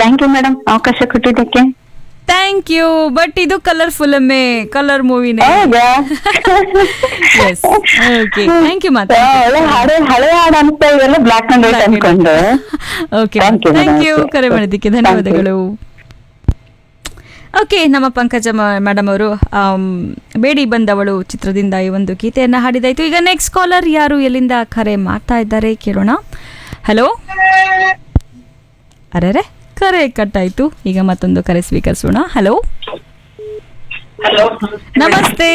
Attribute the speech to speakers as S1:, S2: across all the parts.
S1: Thank you madam ಅವಕಾಶ ಕೊಟ್ಟಿದ್ದಕ್ಕೆ
S2: thank you but ಇದು ಕಲರ್ ಫಿಲಮೇ ಕಲರ್ ಮೂವಿನೇ
S1: ಹೌದಾ
S2: ಎಸ್ ಓಕೆ ಥ್ಯಾಂಕ್ ಯು ಮಾತಾ
S1: ಒಳ್ಳೆ ಹಳೆ ಹಳೆ ಹಾಡು ಅನ್ಸ್ತಾ ಇವೆಲ್ಲ ಬ್ಲಾಕ್ ಅಂಡ್ ವೈಟ್ ಅನ್ಕೊಂಡು
S2: okay
S1: Thank you,
S2: thank you
S1: madam.
S2: ಕರೆ ಮಾಡಿದ್ದಕ್ಕೆ
S1: Thank you.
S2: ಧನ್ಯವಾದಗಳು ಓಕೆ ನಮ್ಮ ಪಂಕಜ ಮೇಡಮ್ ಅವರು ಆಮ್, ಬೇಡಿ ಬಂದವಳು ಚಿತ್ರದಿಂದ ಈ ಒಂದು ಗೀತೆಯನ್ನ ಹಾಡಿದಾಯ್ತು ಈಗ ನೆಕ್ಸ್ಟ್ ಕಾಲರ್ ಯಾರು ಎಲ್ಲಿಂದ ಕರೆ ಮಾಡ್ತಾ ಇದ್ದಾರೆ ಕೇಳೋಣ ಹಲೋ ಅರೆ ಕರೆ ಕಟ್ಟಾಯ್ತು ಈಗ ಮತ್ತೊಂದು ಕರೆ ಸ್ವೀಕರಿಸೋಣ ಹಲೋ
S1: ಹಲೋ
S2: ನಮಸ್ತೆ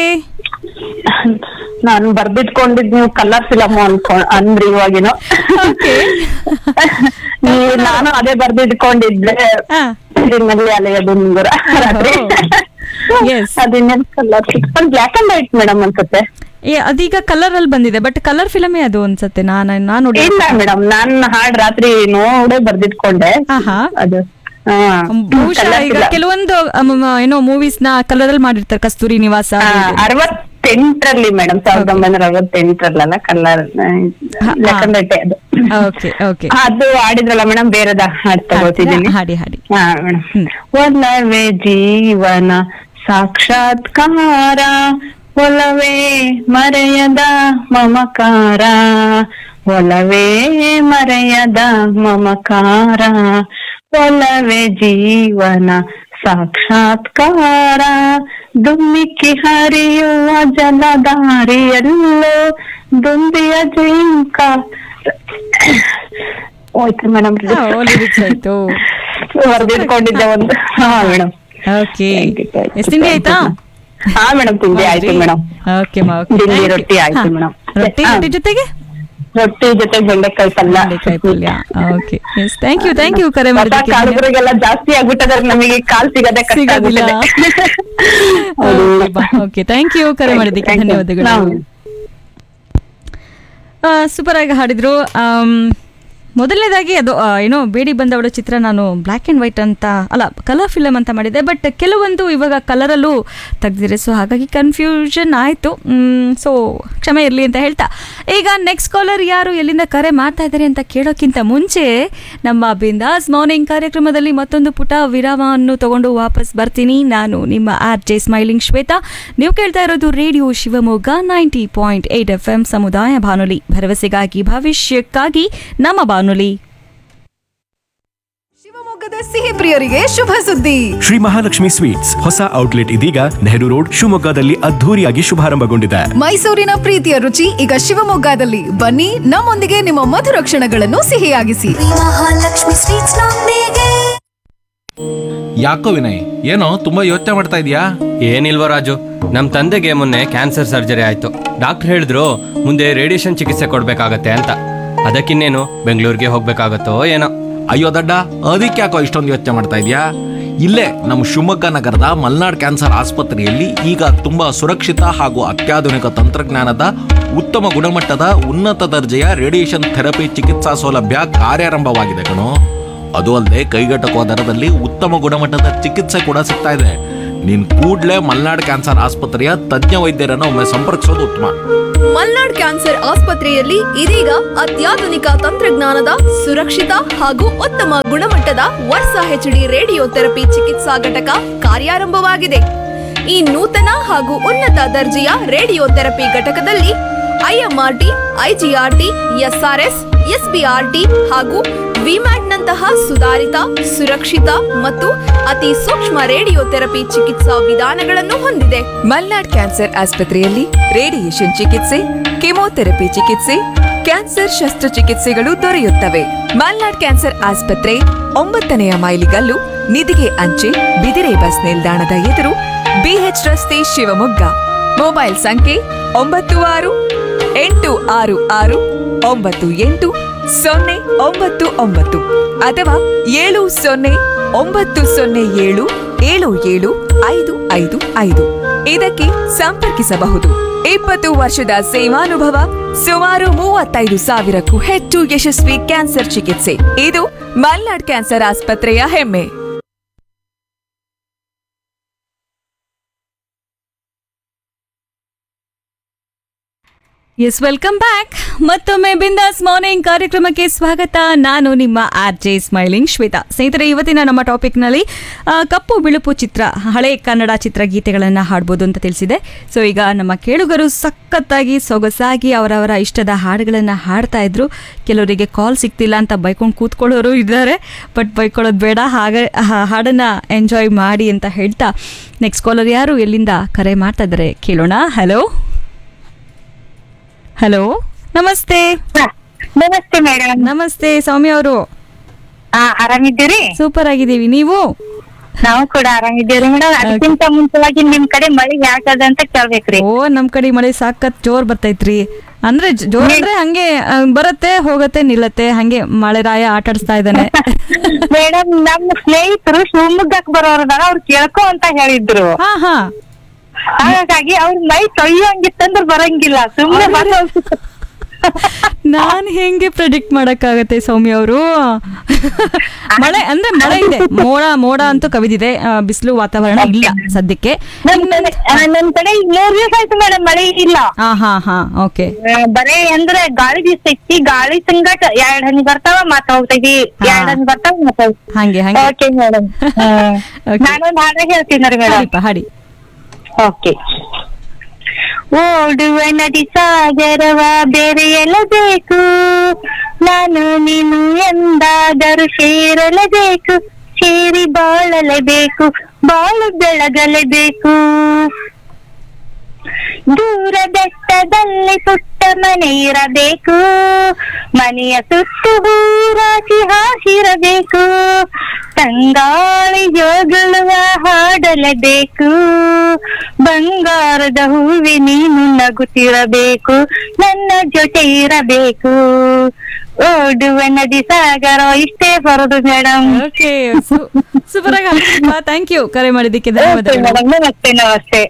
S1: ನಾನು ಬರ್ದಿಟ್ಕೊಂಡಿದ್ ನೀವು ಕಲರ್ ಫಿಲಮ್ ಅನ್ಕೊಂಡ್ ಅಂದ್ರಿ ಇವಾಗಿನ
S2: Okay.
S1: ನೀವು ನಾನು ಅದೇ ಬರ್ದಿಟ್ಕೊಂಡಿದ್ದೆ
S2: ಹಾ
S1: ನಲ್ಲಿ ಅಲೆಯೋದು ಮುಂಗುರ ರಾತ್ರಿ
S2: Yes.
S1: ಅದಿನ್ನೇನ್ colour black and white madam ಅನ್ಸುತ್ತೆ
S2: ಏ ಅದೀಗ ಕಲರ್ ಅಲ್ಲಿ ಬಂದಿದೆ ಬಟ್ ಕಲರ್ ಫಿಲಮೇ ಅದು ಅನ್ಸತ್ತೆ ನಾನು ನಾನು ನೋಡಿ
S1: ಇಲ್ಲ ಮೇಡಮ್ ನಾನ್ ಹಾಡ್ ರಾತ್ರಿ ನೋಡೇ ಬರ್ದಿಟ್ಕೊಂಡೆ
S2: ಆಹಾ
S1: ಅದು ಹಾ.
S2: ಬಹುಶಃ
S1: Colour
S2: ಈಗ
S1: film.
S2: ಕೆಲವೊಂದು ಅಮ್, ಮ, ಏನೋ ಮೂವೀಸ್ ನ ಕಲರ್ ಅಲ್ಲಿ ಮಾಡಿರ್ತಾರೆ ಕಸ್ತೂರಿ ನಿವಾಸ
S1: ಆ, ಅರವತ್ತೆಂಟರಲ್ಲಿ ಮೇಡಮ್ ಸಾವಿರದ ಒಂಬೈನೂರ ಅರವತ್ತೆಂಟರಲ್ಲ ಕಲರ್
S2: ಹಾ,
S1: ಬ್ಲಾಕ್ ಅಂಡ್ ವೈಟ್ ಅದು
S2: ಓಕೆ ಓಕೆ
S1: ಅದು ಆಡಿದ್ರಲ್ಲ ಮೇಡಮ್ ಬೇರೆದ ಹಾಡ್ ತಗೋತಿದ್ದೀನಿ
S2: ಹಾಡಿ ಹಾಡಿ
S1: ಹಾ ಮೇಡಮ್
S2: ಹ್ಮ್.
S1: ಒಲವೇ ಜೀವನ ಸಾಕ್ಷಾತ್ಕಾರ ಒಲವೇ ಮರೆಯದ ಮಮಕಾರ ಒಲವೇ ಮರೆಯದ ಮಮಕಾರ ಒಲವೇ ಜೀವನ ಸಾಕ್ಷಾತ್ಕಾರ ದುಮ್ಮಿಕ್ಕಿ ಹರಿಯುವ ಜಲಧಾರಿಯಲ್ಲೋ ದುಂಬಿಯ ಜಿಂಕ ಹೋಯ್ತು ಮೇಡಮ್
S2: ಲಿರಿಕ್ಸ್ ಆಯ್ತು
S1: ಬರ್ದಿಟ್ಕೊಂಡಿದ್ದೆ ಒಂದು ಹಾ madam
S2: okay
S1: Thank you, thank you,
S2: ಎಷ್ಟು ತಿಂಡಿ
S1: thank you,
S2: ಆಯ್ತಾ
S1: madam. ಹಾ ಮೇಡಮ್ ತಿಂಡಿ ಆಯ್ತು ಮೇಡಮ್
S2: ಓಕೆ ಮಾ ಓಕೆ
S1: ತಿಂಡಿ ರೊಟ್ಟಿ ಆಯ್ತು ಮೇಡಮ್
S2: ರೊಟ್ಟಿ
S1: ಹಾ.
S2: ರೊಟ್ಟಿ ಜೊತೆಗೆ
S1: ರೊಟ್ಟಿ ಜೊತೆ ಬೆಂಡೆಕಾಯಿ ಪಲ್ಯ
S2: ಬೆಂಡೆಕಾಯಿ ಪಲ್ಯ okay yes thank you thank you ಕರೆ
S1: ಹೊಸ
S2: ಮಾಡಿದ್ದಕ್ಕೆ
S1: ಕಾಳುಗಳಿಗೆಲ್ಲ ಜಾಸ್ತಿ ಆಗ್ಬಿಟ್ಟದ್ರೆ ನಮಗೆ ಕಾಲ್ ಸಿಗದೆ ಕಷ್ಟ
S2: ಸಿಗೋದಿಲ್ಲ
S1: ಆಗ್ಬಿಟ್ಟಿದೆ. ಹೌದು.
S2: ಓಕೆ ಥ್ಯಾಂಕ್ ಯು ಕರೆ ಮಾಡಿದ್ದಕ್ಕೆ
S1: Thank you.
S2: ಧನ್ಯವಾದಗಳು
S1: ನಾವು-
S2: ಸೂಪರ್ ಆಗಿ ಹಾಡಿದ್ರು ಆಮ್, ಮೊದಲನೇದಾಗಿ ಅದು ಆ, ಏನೋ ಬೇಡಿ ಬಂದವಳ ಚಿತ್ರ ನಾನು ಬ್ಲ್ಯಾಕ್ ಆ್ಯಂಡ್ ವೈಟ್ ಅಂತ ಅಲ್ಲ ಕಲರ್ ಫಿಲಮ್ ಅಂತ ಮಾಡಿದ್ದೆ ಬಟ್ ಕೆಲವೊಂದು ಇವಾಗ ಕಲರಲ್ಲೂ ತೆಗ್ದಿದೆ ಸೊ ಹಾಗಾಗಿ ಕನ್ಫ್ಯೂಷನ್ ಆಯಿತು ಸೊ ಕ್ಷಮೆ ಇರಲಿ ಅಂತ ಹೇಳ್ತಾ ಈಗ ನೆಕ್ಸ್ಟ್ ಕಾಲರ್ ಯಾರು ಎಲ್ಲಿಂದ ಕರೆ ಮಾಡ್ತಾ ಇದ್ದಾರೆ ಅಂತ ಕೇಳೋಕ್ಕಿಂತ ಮುಂಚೆ ನಮ್ಮ ಬಿಂದಾಸ್ ಮಾರ್ನಿಂಗ್ ಕಾರ್ಯಕ್ರಮದಲ್ಲಿ ಮತ್ತೊಂದು ಪುಟ ವಿರಾಮವನ್ನು ತಗೊಂಡು ವಾಪಸ್ ಬರ್ತೀನಿ ನಾನು ನಿಮ್ಮ ಆರ್ ಜೆ ಸ್ಮೈಲಿಂಗ್ ಶ್ವೇತಾ ನೀವು ಕೇಳ್ತಾ ಇರೋದು radio Shivamogga ninety point eight F M ಸಮುದಾಯ ಬಾನುಲಿ ಭರವಸೆಗಾಗಿ ಭವಿಷ್ಯಕ್ಕಾಗಿ ನಮ್ಮ ಬಾನುಲಿ
S3: ಶಿವಮೊಗ್ಗದ ಸಿಹಿ ಪ್ರಿಯರಿಗೆ ಶುಭ ಸುದ್ದಿ
S4: ಶ್ರೀ ಮಹಾಲಕ್ಷ್ಮಿ ಸ್ವೀಟ್ಸ್ ಹೊಸ ಔಟ್ಲೆಟ್ ಇದೀಗ ನೆಹರು ರೋಡ್ ಶಿವಮೊಗ್ಗದಲ್ಲಿ ಅದ್ಧೂರಿಯಾಗಿ ಶುಭಾರಂಭಗೊಂಡಿದೆ
S3: ಮೈಸೂರಿನ ಪ್ರೀತಿಯ ರುಚಿ ಈಗ ಶಿವಮೊಗ್ಗದಲ್ಲಿ ಬನ್ನಿ ನಮ್ಮೊಂದಿಗೆ ನಿಮ್ಮ ಮಧುರ ಕ್ಷಣಗಳನ್ನು ಸಿಹಿಯಾಗಿಸಿ
S5: ಮಹಾಲಕ್ಷ್ಮಿ ಸ್ವೀಟ್ಸ್ ನೊಂದಿಗೆ
S6: ಯಾಕೋ ವಿನಯ್ ಏನೋ ತುಂಬಾ ಯೋಚನೆ ಮಾಡ್ತಾ ಇದೀಯಾ
S7: ಏನಿಲ್ವ ರಾಜು ನಮ್ಮ ತಂದೆಗೆ ಮೊನ್ನೆ ಕ್ಯಾನ್ಸರ್ ಸರ್ಜರಿ ಆಯ್ತು ಡಾಕ್ಟರ್ ಹೇಳಿದ್ರು ಮುಂದೆ ರೇಡಿಯೇಷನ್ ಚಿಕಿತ್ಸೆ ಕೊಡ್ಬೇಕಾಗತ್ತೆ ಅಂತ ಅದಕ್ಕಿನ್ನೇನು ಬೆಂಗಳೂರಿಗೆ ಹೋಗ್ಬೇಕಾಗತ್ತೋ ಏನೋ
S6: ಅಯ್ಯೋ ದಡ್ಡ ಅದಕ್ಕೆ ಯಾಕೋ ಇಷ್ಟೊಂದು ಯೋಚನೆ ಮಾಡ್ತಾ ಇದೀಯಾ ಇಲ್ಲೇ ನಮ್ಮ ಶಿವಮೊಗ್ಗ ನಗರದ ಮಲ್ನಾಡ್ ಕ್ಯಾನ್ಸರ್ ಆಸ್ಪತ್ರೆಯಲ್ಲಿ ಈಗ ತುಂಬಾ ಸುರಕ್ಷಿತ ಹಾಗೂ ಅತ್ಯಾಧುನಿಕ ತಂತ್ರಜ್ಞಾನದ ಉತ್ತಮ ಗುಣಮಟ್ಟದ ಉನ್ನತ ದರ್ಜೆಯ ರೇಡಿಯೇಷನ್ ಥೆರಪಿ ಚಿಕಿತ್ಸಾ ಸೌಲಭ್ಯ ಕಾರ್ಯಾರಂಭವಾಗಿದೆ ಕಣೋ ಅದು ಅಲ್ಲದೆ ಕೈಗೆಟಕುವ ದರದಲ್ಲಿ ಉತ್ತಮ ಗುಣಮಟ್ಟದ ಚಿಕಿತ್ಸೆ ಕೂಡ ಸಿಗ್ತಾ ಇದೆ ನೀನ್ ಕೂಡ್ಲೇ ಮಲ್ನಾಡ್ ಕ್ಯಾನ್ಸರ್ ಆಸ್ಪತ್ರೆಯ ತಜ್ಞ ವೈದ್ಯರನ್ನು ಒಮ್ಮೆ ಸಂಪರ್ಕಿಸೋದು ಉತ್ತಮ
S8: ಮಲ್ನಾಡ್ ಕ್ಯಾನ್ಸರ್ ಆಸ್ಪತ್ರೆಯಲ್ಲಿ ಇದೀಗ ಅತ್ಯಾಧುನಿಕ ತಂತ್ರಜ್ಞಾನದ ಸುರಕ್ಷಿತ ಹಾಗೂ ಉತ್ತಮ ಗುಣಮಟ್ಟದ ವರ್ಷ ಹೆಚ್ಡಿ ರೇಡಿಯೋ ಥೆರಪಿ ಚಿಕಿತ್ಸಾ ಘಟಕ ಕಾರ್ಯಾರಂಭವಾಗಿದೆ ಈ ನೂತನ ಹಾಗೂ ಉನ್ನತ ದರ್ಜೆಯ ರೇಡಿಯೋ ಥೆರಪಿ ಘಟಕದಲ್ಲಿ ಐಎಂಆರ್ಟಿ ಐಜಿಆರ್ಟಿ ಎಸ್ಆರ್ಎಸ್ ಎಸ್ಬಿಆರ್ಟಿ ಹಾಗೂ ವಿಮ್ಯಾಟ್ನಂತಹ ಸುಧಾರಿತ ಸುರಕ್ಷಿತ ಮತ್ತು ಅತಿ ಸೂಕ್ಷ್ಮ ರೇಡಿಯೋ ಥೆರಪಿ ಚಿಕಿತ್ಸಾ ವಿಧಾನಗಳನ್ನು ಹೊಂದಿದೆ
S9: ಮಲ್ನಾಡ್ ಕ್ಯಾನ್ಸರ್ ಆಸ್ಪತ್ರೆಯಲ್ಲಿ ರೇಡಿಯೇಷನ್ ಚಿಕಿತ್ಸೆ ಕೆಮೊಥೆರಪಿ ಚಿಕಿತ್ಸೆ ಕ್ಯಾನ್ಸರ್ ಶಸ್ತ್ರಚಿಕಿತ್ಸೆಗಳು ದೊರೆಯುತ್ತವೆ ಮಲ್ನಾಡ್ ಕ್ಯಾನ್ಸರ್ ಆಸ್ಪತ್ರೆ ಒಂಬತ್ತನೆಯ ಮೈಲಿಗಲ್ಲು ನಿಧಿಗೆ ಅಂಚೆ ಬಿದಿರೆ ಬಸ್ ನಿಲ್ದಾಣದ ಎದುರು ಬಿಎಚ್ ರಸ್ತೆ ಶಿವಮೊಗ್ಗ ಮೊಬೈಲ್ ಸಂಖ್ಯೆ ಒಂಬತ್ತು ಆರು ಎಂಟು ಆರು ಆರು ಒಂಬತ್ತು ಎಂಟು ಸೊನ್ನೆ ಒಂಬತ್ತು ಒಂಬತ್ತು ಅಥವಾ ಏಳು ಸೊನ್ನೆ ಒಂಬತ್ತು ಸೊನ್ನೆ ಏಳು ಏಳು ಏಳು ಐದು ಐದು ಐದು ಇದಕ್ಕೆ ಸಂಪರ್ಕಿಸಬಹುದು ಇಪ್ಪತ್ತು ವರ್ಷದ ಸೇವಾನುಭವ ಸುಮಾರು ಮೂವತ್ತೈದು ಸಾವಿರಕ್ಕೂ ಹೆಚ್ಚು ಯಶಸ್ವಿ ಕ್ಯಾನ್ಸರ್ ಚಿಕಿತ್ಸೆ ಇದು ಮಲ್ನಾಡ್ ಕ್ಯಾನ್ಸರ್ ಆಸ್ಪತ್ರೆಯ ಹೆಮ್ಮೆ
S2: ಎಸ್ ವೆಲ್ಕಮ್ ಬ್ಯಾಕ್ ಮತ್ತೊಮ್ಮೆ ಬಿಂದಾಸ್ ಮಾರ್ನಿಂಗ್ ಕಾರ್ಯಕ್ರಮಕ್ಕೆ ಸ್ವಾಗತ ನಾನು ನಿಮ್ಮ ಆರ್ ಜೆ ಸ್ಮೈಲಿಂಗ್ ಶ್ವೇತಾ ಸ್ನೇಹಿತರೆ ಇವತ್ತಿನ ನಮ್ಮ ಟಾಪಿಕ್ನಲ್ಲಿ ಆ, ಕಪ್ಪು ಬಿಳುಪು ಚಿತ್ರ ಹಳೆ ಕನ್ನಡ ಚಿತ್ರಗೀತೆಗಳನ್ನು ಹಾಡ್ಬೋದು ಅಂತ ತಿಳಿಸಿದೆ ಸೊ ಈಗ ನಮ್ಮ ಕೇಳುಗರು ಸಖತ್ತಾಗಿ ಸೊಗಸಾಗಿ ಅವರವರ ಇಷ್ಟದ ಹಾಡುಗಳನ್ನು ಹಾಡ್ತಾ ಇದ್ರು ಕೆಲವರಿಗೆ ಕಾಲ್ ಸಿಗ್ತಿಲ್ಲ ಅಂತ ಬೈಕೊಂಡು ಕೂತ್ಕೊಳ್ಳೋರು ಇದ್ದಾರೆ ಬಟ್ ಬೈಕೊಳ್ಳೋದು ಬೇಡ ಹಾಗೆ ಹಾ- ಹಾಡನ್ನ ಎಂಜಾಯ್ ಮಾಡಿ ಅಂತ ಹೇಳ್ತಾ ನೆಕ್ಸ್ಟ್ ಕಾಲರ್ ಯಾರು ಎಲ್ಲಿಂದ ಕರೆ ಮಾಡ್ತಾ ಇದ್ದಾರೆ ಕೇಳೋಣ ಹಲೋ ಹಲೋ ನಮಸ್ತೆ
S1: ನಮಸ್ತೆ ಮೇಡಮ್
S2: ನಮಸ್ತೆ ಸೌಮ್ಯ ಅವರು
S1: ಹಾ ಆರಾಮಿದ್ದೀರಿ
S2: ಸೂಪರ್ ಆಗಿದ್ದೀವಿ ನೀವು
S1: ನಾವು ಕೂಡ ಆರಾಮಿದ್ದೀವಿ ಮೇಡಮ್ ಅದಕ್ಕಿಂತ ಮುಂಚೆವಾಗಿ ನಿಮ್ ಕಡೆ ಮಳೆ ಯಾಕದ ಅಂತ ಕೇಳ್ಬೇಕ್ರಿ
S2: ಓ ನಮ್ ಕಡೆ ಮಳೆ ಸಾಕತ್ ಜೋರ್ ಬರ್ತೈತ್ರಿ ಅಂದ್ರೆ ಜ- ಜೋರ್ ಅಂದ್ರೆ ಹಂಗೆ ಆ, ಬರತ್ತೆ ಹೋಗತ್ತೆ ನಿಲ್ಲತ್ತೆ ಹಂಗೆ ಮಳೆ ರಾಯ ಆಟಾಡಿಸ್ತಾ ಇದ್ದಾನೆ
S1: ಮೇಡಮ್ ನಮ್ಮ ಸ್ನೇಹಿತರು ಶಿವಮೊಗ್ಗಕ್ ಬರೋರ್ದಾರ ಅವ್ರು ಕೇಳ್ಕೊ ಅಂತ ಹೇಳಿದ್ರು
S2: ಹಾ ಹಾ
S1: ಹಾಗಾಗಿ ಅವ್ರ ಮೈ ತೊಯ್ಯಂಗಿತ್ತಂದ್ರ ಬರಂಗಿಲ್ಲ ಸುಮ್ನೆ ಬಂದ್ ಹೋಗ್ತಿತ್ತು.
S2: ನಾನ್ ಹೆಂಗೆ ಪ್ರೆಡಿಕ್ಟ್ ಮಾಡಕ್ಕಾಗತ್ತೆ ಸೌಮ್ಯ ಅವರು ಮಳೆ ಅಂದ್ರೆ ಮಳೆ ಇದೆ ಮೋಡ ಮೋಡ ಅಂತೂ ಕವಿದಿದೆ ಬಿಸಿಲು ವಾತಾವರಣ ಇಲ್ಲ ಸದ್ಯಕ್ಕೆ
S1: ನಮ್ ಕಡೆ ಆ, ನಮ್ ಕಡೆ ಈಗ ಮೂರ್ ದಿವಸ ಆಯ್ತು ಮೇಡಮ್ ಮಳೆ ಇಲ್ಲ
S2: ಹಾ ಹಾ ಹಾ ಓಕೆ
S1: ಆ, ಬರೇ ಅಂದ್ರೆ ಗಾಳಿ ಬೀಸ್ತೈತಿ ಗಾಳಿ ಸಂಗಟ ಎರಡ್ ಹನಿ ಬರ್ತಾವ ಮತ್ತ ಹೋಗ್ತೈತಿ
S2: ಹಾ.
S1: ಎರಡ್ ಹನಿ ಬರ್ತಾವ ಮತ್ತ ಹೋಗ್ತೈತಿ.
S2: ಹಂಗೆ ಹಂಗೆ
S1: ಓಕೆ ಮೇಡಮ್
S2: Okay.
S1: ನಾನೊಂದ್ ಹಾಡ ಹೇಳ್ತೀನಿ ಮೇಡಮ್
S2: ಹಾಡಿಪ್ಪ ಹಾಡಿ
S1: ಓಕೆ ಓಡುವ ನದಿ ಸಾಗರವ ಬೆರೆಯಲೇಬೇಕು ನಾನು ನೀನು ಎಂದಾದರೂ ಸೇರಲೇಬೇಕು ಸೇರಿ ಬಾಳಲೇಬೇಕು ಬಾಳು ಬೆಳಗಲೇಬೇಕು ದೂರ ಬೆಟ್ಟದಲ್ಲಿ ಪುಟ್ಟ ಮನೆ ಇರಬೇಕು ಮನೆಯ ಸುತ್ತು ಹೂರಾಶಿ ಹಾಸಿರಬೇಕು ತಂಗಾಳಿ ಜೋಗುಳುವ ಹಾಡಲೇಬೇಕು ಬಂಗಾರದ ಹೂವಿ ನೀನು ನಗುತ್ತಿರಬೇಕು ನನ್ನ ಜೊತೆ ಇರಬೇಕು ಓಡುವ ನದಿ ಸಾಗರ ಇಷ್ಟೇ ಬರೋದು ಮೇಡಮ್
S2: ಓಕೆ ಸೂಪರ್ ಆಗಿ ಥ್ಯಾಂಕ್ ಯು ಕರೆ ಮಾಡಿದ್ದಕ್ಕೆ ಧನ್ಯವಾದಗಳು
S1: ಮೇಡಮ್ ನಮಸ್ತೆ ನಮಸ್ತೆ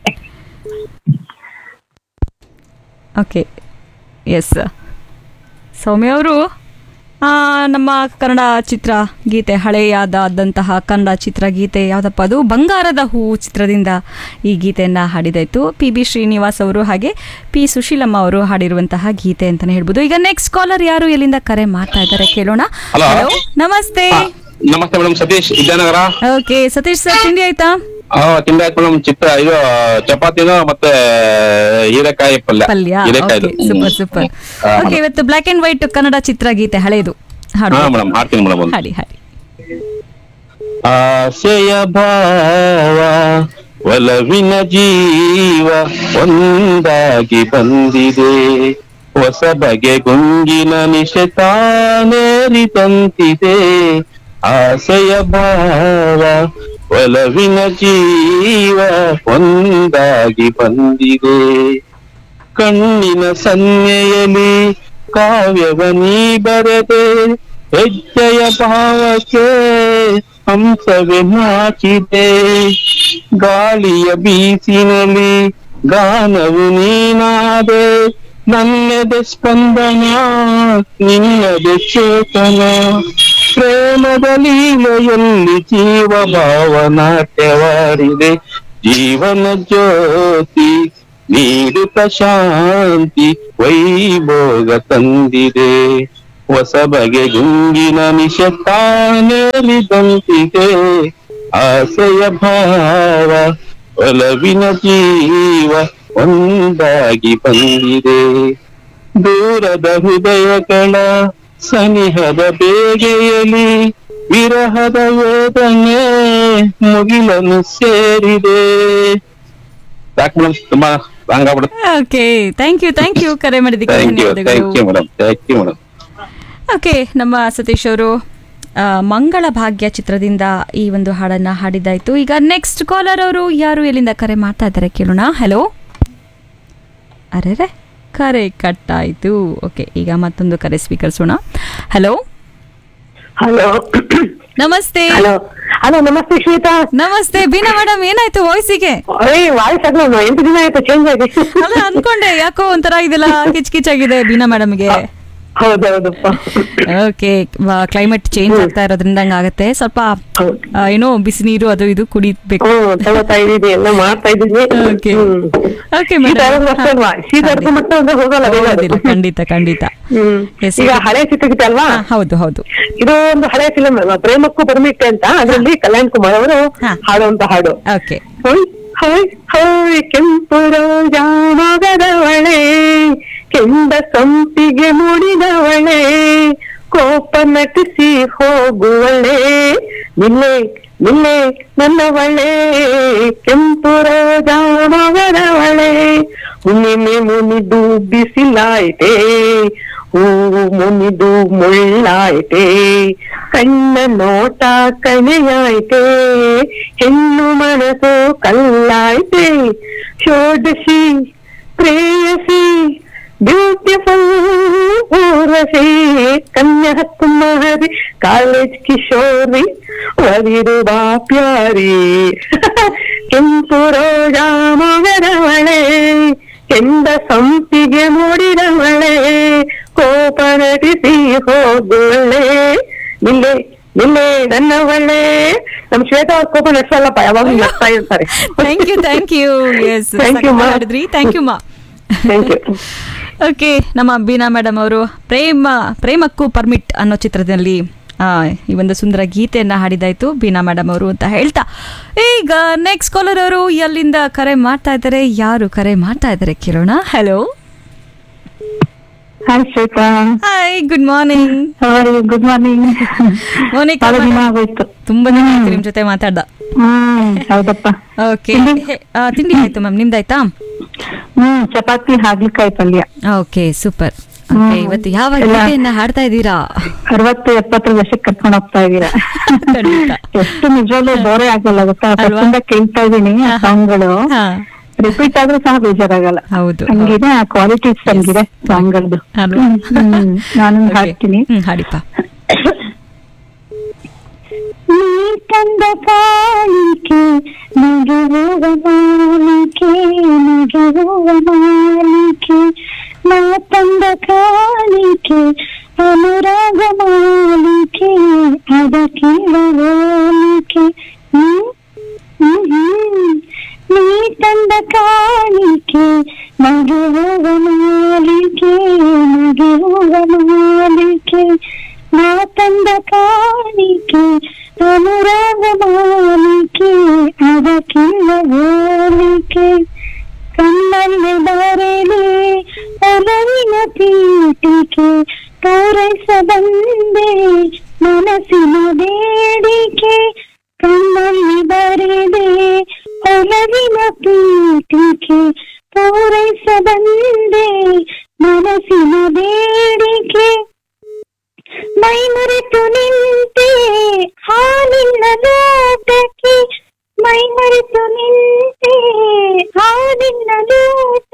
S2: ಓಕೆ ಎಸ್ ಸೌಮ್ಯ ಅವರು ನಮ್ಮ ಕನ್ನಡ ಚಿತ್ರ ಗೀತೆ ಹಳೆಯದಾದಂತಹ ಕನ್ನಡ ಚಿತ್ರಗೀತೆ ಯಾವುದಪ್ಪ ಅದು ಬಂಗಾರದ ಹೂವು ಚಿತ್ರದಿಂದ ಈ ಗೀತೆಯನ್ನು ಹಾಡಿದಾಯಿತು ಪಿ ಬಿ ಶ್ರೀನಿವಾಸ್ ಅವರು ಹಾಗೆ ಪಿ ಸುಶೀಲಮ್ಮ ಅವರು ಹಾಡಿರುವಂತಹ ಗೀತೆ ಅಂತಲೇ ಹೇಳ್ಬೋದು ಈಗ ನೆಕ್ಸ್ಟ್ ಕಾಲರ್ ಯಾರು ಎಲ್ಲಿಂದ ಕರೆ ಮಾಡ್ತಾ ಇದ್ದಾರೆ ಕೇಳೋಣ
S10: Hello.
S2: Hello, ನಮಸ್ತೆ
S10: ನಮಸ್ತೆ madam Satish Vidyanagar
S2: okay Satish sir ತಿಂಡಿ ಆಯ್ತಾ
S10: ಆ, ತಿಂಡಿ ಆಯ್ತು ಮೇಡಮ್ ಚಿತ್ರ ಇದು ಚಪಾತಿನ ಮತ್ತೆ ಹೀರೆಕಾಯಿ ಪಲ್ಯ
S2: ಪಲ್ಯ
S10: ಹೀರೆಕಾಯಿದು
S2: ಸೂಪರ್ ಸೂಪರ್
S10: ಹಾ,
S2: ಓಕೆ ಇವತ್ತು ಬ್ಲಾಕ್ ಅಂಡ್ ವೈಟ್ ಕನ್ನಡ ಚಿತ್ರಗೀತೆ ಹಳೆಯದು ಹಾಡು
S10: ಹಾ ಮೇಡಮ್ ಹಾಡ್ತೀನಿ ಮೇಡಮ್ ಒಂದು
S2: ಹಾಡಿ ಹಾಡಿ
S10: ಆಸೆಯ ಭಾವ ಒಲವಿನ ಜೀವ ಒಂದಾಗಿ ಬಂದಿದೆ ಹೊಸ ಬಗೆ ಗುಂಗಿನ ನಿಶೆ ತಾನೇರಿ ತಂತಿದೆ ಆಸೆಯ ಭಾವ ಒಲವಿನ ಜೀವ ಒಂದಾಗಿ ಬಂದಿದೆ ಕಣ್ಣಿನ ಸನ್ನೆಯಲ್ಲಿ ಕಾವ್ಯವ ನೀ ಬರೆದೆ ಹೆಜ್ಜೆಯ ಭಾವಕ್ಕೆ ಹಂಸವೇ ನಾಚಿದೆ ಗಾಳಿಯ ಬೀಸಿನಲ್ಲಿ ಗಾನವು ನೀನಾದೆ ನನ್ನದೆ ಸ್ಪಂದನ ನಿನ್ನದೆ ಚೇತನ ಪ್ರೇಮದ ಲೀಲೆಯಲ್ಲಿ ಜೀವ ಭಾವನಾಟ್ಯವಾಡಿದೆ ಜೀವನ ಜ್ಯೋತಿ ನೀಡುತ್ತ ಶಾಂತಿ ವೈಭೋಗ ತಂದಿದೆ ಹೊಸ ಬಗೆ ಗುಂಗಿನ ನಿಶ ತಾನೇರಿದಂತಿದೆ ಆಸೆಯ ಭಾವ ಒಲವಿನ ಜೀವ ಒಂದಾಗಿ ಬಂದಿದೆ ದೂರದ ಹೃದಯಗಳ ಸನಿಹದ ಬೇಗೆಯಲ್ಲಿ ವಿರಹದ ವೇದನೆ ಮುಗಿಲನ್ನು ಸೇರಿದೆ ಯಾಕೆ ಮೇಡಮ್ ತುಂಬಾ ರಾಂಗ್ ಆಗ್ಬಿಡುತ್ತೆ
S2: okay thank you thank you ಕರೆ ಮಾಡಿದ್ದಕ್ಕೆ
S10: ಥ್ಯಾಂಕ್ ಯು ಥ್ಯಾಂಕ್ ಯು
S2: ಧನ್ಯವಾದಗಳು
S10: madam thank you madam
S2: okay ನಮ್ಮ ಸತೀಶ್ ಅವರು ಆ, ಮಂಗಳ ಭಾಗ್ಯ ಚಿತ್ರದಿಂದ ಈ ಒಂದು ಹಾಡನ್ನ ಹಾಡಿದ್ದಾಯ್ತು ಈಗ ನೆಕ್ಸ್ಟ್ ಕಾಲರ್ ಅವರು ಯಾರು ಎಲ್ಲಿಂದ ಕರೆ ಮಾಡ್ತಾ ಇದ್ದಾರೆ ಕೇಳೋಣ ಹಲೋ ಅರೆ ಕರೆ ಕಟ್ಟಾಯ್ತು ಓಕೆ ಈಗ ಮತ್ತೊಂದು ಕರೆ ಸ್ವೀಕರಿಸೋಣ ಹಲೋ
S1: ಹಲೋ
S2: ನಮಸ್ತೆ
S1: ಹಲೋ ಹಲೋ ನಮಸ್ತೆ ಶ್ವೇತಾ
S2: ನಮಸ್ತೆ ಬೀನಾ ಮೇಡಮ್ ಏನಾಯ್ತು ವಾಯ್ಸಿಗೆ
S1: ಏಯ್ ವಾಯ್ಸ್ ಅದು ಎಂಟು ದಿನ ಆಯ್ತು ಚೇಂಜ್ ಆಗಿ
S2: ಅಲ್ಲ ಅನ್ಕೊಂಡೆ ಯಾಕೋ ಒಂಥರ ಇದೆಲ್ಲ ಕಿಚ್ ಕಿಚ್ ಆಗಿದೆ ಬೀನಾ ಮೇಡಮ್ಗೆ
S11: ಹೌದೌದಪ್ಪ
S2: ಓಕೆ ಕ್ಲೈಮೇಟ್ ಚೇಂಜ್ ಆಗ್ತಾ ಇರೋದ್ರಿಂದ ಹಂಗಾಗತ್ತೆ ಸ್ವಲ್ಪ ಆ, ಏನೋ ಬಿಸಿ ನೀರು ಅದು ಇದು ಕುಡಿಬೇಕು
S11: ಹ್ಮ್ ತಗೋತಾ ಇದೀನಿ ಎಲ್ಲ ಮಾಡ್ತಾ ಇದೀನಿ
S2: ಓಕೆ
S11: ಹ್ಮ್.
S2: ಓಕೆ
S11: ಶೀತ ಆರೋಗ್ಯ ಅಷ್ಟೇ ಅಲ್ವಾ ಶೀತ ಆರೋಗ್ಯ ಮತ್ತೆ ಅಂದ್ರೆ ಹೋಗಲ್ಲ ಬೇಗ ಅದು.
S2: ಹೋಗೋದಿಲ್ಲ ಖಂಡಿತ ಖಂಡಿತ
S11: ಹ್ಮ್
S2: Yes,
S11: ಈಗ
S2: ಇದು-
S11: ಹಳೆ ಚಿತ್ರಗೀತೆ ಅಲ್ವಾ
S2: ಹೌದು ಹೌದು
S11: ಇದು ಒಂದು ಹಳೆ ಫಿಲಂ ಪ್ರೇಮಕ್ಕೂ ಪರಮಿಟ್ಟೆ ಅಂತ ಅದರಲ್ಲಿ ಕಲ್ಯಾಣ್ ಕುಮಾರ್ ಅವರು ಹಾಡುವಂತ ಹಾಡು
S2: ಓಕೆ
S11: ಹೊಯ್ ಹೊಯ್ ಹೊಯ್ ಕೆಂಪು ರೋಜಾನಗದವಳೆ ಕೆಂದ ಸಂಪಿಗೆ ಮುಡಿದವಳೆ ಕೋಪ ನಟಿಸಿ ಹೋಗುವಳೆ ನಿಲ್ಲೆ ನಿಲ್ಲೆ ನನ್ನವಳೆ ಕೆಂಪು ರೋಜಾನಗದವಳೆ ಹುಣ್ಣಿಮೆ ಮುನಿದು ಬಿಸಿಲಾಯ್ತೆ ಹೂವು ಮುನಿದು ಮುಳ್ಳಾಯ್ತೆ ಕಣ್ಣ ನೋಟ ಕಣೆಯಾಯ್ತೆ ಹೆಣ್ಣು ಮನಸ್ಸು ಕಲ್ಲಾಯ್ತೆ ಷೋಡಶಿ ಪ್ರೇಯಸಿ ಬ್ಯೂಟಿಫುಲ್ ಊರ್ವಶಿ ಕನ್ಯಾಕುಮಾರಿ ಕಾಲೇಜ್ ಕಿಶೋರಿ ಒದಿರುವ ಪ್ಯಾರಿ ಕೆಂಪು ರೋಜಾ ಮೊಗದವಳೆ ಕೆಂದ ಸಂಪಿಗೆ ಮೂಡಿದವಳೆ ಕೋಪ ನಟಿಸಿ ಹೋಗುವಳೆ ನಿಲ್ಲೆ ನಿಲ್ಲೆ ನನ್ನವಳೆ ನಮ್ ಶ್ವೇತಾ ಅವ್ರ ಕೋಪ ನಡ್ಸಲ್ಲಪ್ಪ ಯಾವಾಗ್ಲೂ ನಡ್ತಾ ಇರ್ತಾರೆ
S2: thank you thank you yes
S11: Thank you, ma.
S2: ಮಾಡಿದ್ರಿ ಥ್ಯಾಂಕ್ ಯು ಮಾ
S11: ಥ್ಯಾಂಕ್ ಯು
S2: ಓಕೆ ನಮ್ಮ ಬೀನಾ ಮೇಡಮ್ ಅವರು ಪ್ರೇಮ ಪ್ರೇಮಕ್ಕೂ ಪರ್ಮಿಟ್ ಅನ್ನೋ ಚಿತ್ರದಲ್ಲಿ ಆ, ಈ ಒಂದು ಸುಂದರ ಗೀತೆಯನ್ನ ಹಾಡಿದಾಯ್ತು ಬೀನಾ ಮೇಡಮ್ ಅವರು ಅಂತ ಹೇಳ್ತಾ ಈಗ ನೆಕ್ಸ್ಟ್ ಕಾಲರ್ ಅವರು ಎಲ್ಲಿಂದ ಕರೆ ಮಾಡ್ತಾ ಇದ್ದಾರೆ ಯಾರು ಕರೆ ಮಾಡ್ತಾ ಇದ್ದಾರೆ ಕಿರೋಣ hello
S1: hi Shwetha
S2: hi good morning
S1: good morning
S2: Monica
S1: ಬಹಳ ದಿನ
S2: madam.
S1: ಆಗೋಯ್ತು
S2: ತುಂಬಾ ದಿನ ಆಯ್ತು ನಿಮ್ ಜೊತೆ ಮಾತಾಡ್ದ
S1: ಹ್ಮ್ ಹೌದಪ್ಪ
S2: ಓಕೆ ತಿಂಡಿ ಆಯ್ತು ಮ್ಯಾಮ್ ನಿಮ್ದಾಯ್ತಾ
S1: ಹ್ಮ್ ಚಪಾತಿ ಹಾಗಲಕಾಯಿ ಪಲ್ಯ
S2: ಓಕೆ ಸೂಪರ್
S1: ಹ್ಮ್.
S2: ಇವತ್ತು ಯಾವ
S1: ಎಲ್ಲ-
S2: ಗೀತೆಯನ್ನ ಹಾಡ್ತಾ ಇದ್ದೀರಾ
S1: ಅರವತ್ತು ಎಪ್ಪತ್ತರ ವರ್ಷಕ್ಕೆ ಕರ್ಕೊಂಡು ಹೋಗ್ತಾ ಇದೀರಾ
S2: ಖಂಡಿತ.
S1: ಎಷ್ಟು ನಿಜವಾಗ್ಲೂ ಬೋರೇ ಆಗಲ್ಲ ಗೊತ್ತಾ
S2: ಅಲ್ವಾ?
S1: ಫಸ್ಟಿಂದ ಕೇಳ್ತಾ ಇದೀನಿ ಆ ಸಾಂಗ್ಗಳು
S2: ಹಾ.
S1: ರಿಪೀಟ್ ಆದ್ರೂ ಸಹ ಬೇಜಾರಾಗಲ್ಲ
S2: ಹೌದು
S1: ಹಂಗಿದೆ ಆ ಕ್ವಾಲಿಟೀಸ್ ಹಂಗಿದೆ ಸಾಂಗ್ಗಳದ್ದು
S2: ಅಲ್ವಾ?
S1: ನಾನು
S2: Okay.
S1: ಹಾಡ್ತೀನಿ
S2: ಹ್ಮ್ ಹಾಡಿಪ್ಪ
S1: ನೀ ತಂದ ಕಾಣಿಕೆ ನಗುವ ಮಾಲಿಕೆ ನಗುವ ಮಾಲಿಕೆ ನಾ ತಂದ ಕಾಣಿಕೆ ಅನುರಾಗ ಮಾಲಿಕೆ ಅದಕ್ಕೆ ಹೋಲಿಕೆ ಹ್ಮ್ ಹ್ಮ್ ಹ್ಮ್. ನೀ ತಂದ ಕಾಣಿಕೆ ನಗುವ ಮಾಲಿಕೆ ನಗುವ ಮಾಲಿಕೆ ನಾ ತಂದ ಕಾಣಿಕೆ ಅನುರಾಗ ಮಾಲಿಕೆ ಅದಕ್ಕಿಲ್ಲ ಹೋಲಿಕೆ ಕಣ್ಣಲ್ಲಿ ಬರಲಿ ಒಲವಿನ ಪೀಠಿಕೆ ಪೂರೈಸಬಂದೆ ಮನಸ್ಸಿನ ಬೇಡಿಕೆ ಕಣ್ಣಲ್ಲಿ ಬರೆದೆ ಒಲವಿನ ಪೀಠಿಕೆ ಪೂರೈಸಬಂದೆ ಮನಸ್ಸಿನ ಬೇಡಿಕೆ ಮೈ ಮರೆತು ನಿಂತೆ ಹಾಲಿನ ಲೋಟಕ್ಕೆ ಮೈ ಮರೆತು ನಿಂತೆ ಹಾಲಿನ ಲೋಟ